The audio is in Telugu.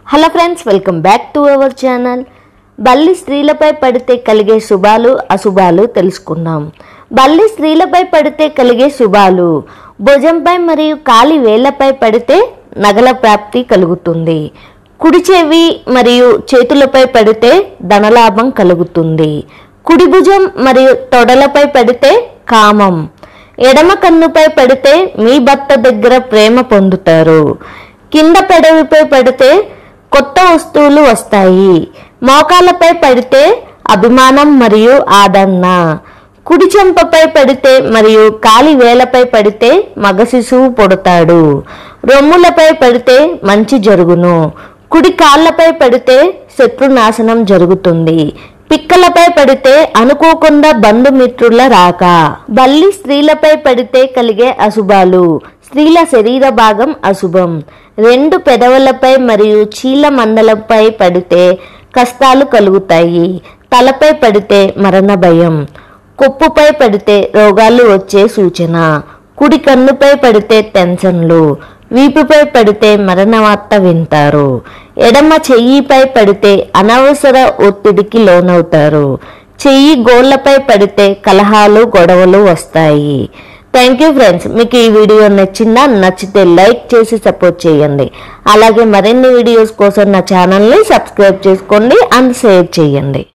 hello friends welcome back to our channel బల్లి స్త్రీలపై పడితే కలిగే శుభాలు అశుభాలు తెలుసుకుందాం బల్లి స్త్రీలపై పడితే కలిగే శుభాలు భుజంపై మరియు కాలి వేళ్లపై పడితే నగల ప్రాప్తి కలుగుతుంది కుడి చెవి మరియు చేతులపై పడితే ధనలాభం కలుగుతుంది కుడి భుజం మరియు తొడలపై పడితే కామం ఎడమ కన్నుపై పడితే మీ భర్త దగ్గర ప్రేమ పొందుతారు కింద పెదవిపై పడితే కొత్త వస్తువులు వస్తాయి మోకాలపై పడితే అభిమానం మరియు ఆదరణ కుడి చెంపపై పడితే మరియు కాలి వేలపై పడితే మగ శిశువు పుడతాడు రొమ్ములపై పడితే మంచి జరుగును కుడి కాళ్ళపై పడితే శత్రునాశనం జరుగుతుంది పిక్కలపై పడితే అనుకోకుండా బంధుమిత్రుల రాక బల్లి స్త్రీలపై పడితే కలిగే అశుభాలు స్త్రీల శరీర భాగం అశుభం రెండు పెదవులపై మరియు చీల మండలంపై పడితే కష్టాలు కలుగుతాయి తలపై పడితే మరణ భయం కొప్పుపై పడితే రోగాలు వచ్చే సూచన కుడి కన్నుపై పడితే టెన్షన్లు వీపుపై పడితే మరణ వార్త వింటారు ఎడమ చెయ్యిపై పడితే అనవసర ఒత్తిడికి లోనవుతారు చెయ్యి గోళ్లపై పడితే కలహాలు గొడవలు వస్తాయి థ్యాంక్ యూ ఫ్రెండ్స్ మీకు ఈ వీడియో నచ్చిందా నచ్చితే లైక్ చేసి సపోర్ట్ చేయండి అలాగే మరిన్ని వీడియోస్ కోసం నా ఛానల్ని సబ్స్క్రైబ్ చేసుకోండి అండ్ షేర్ చేయండి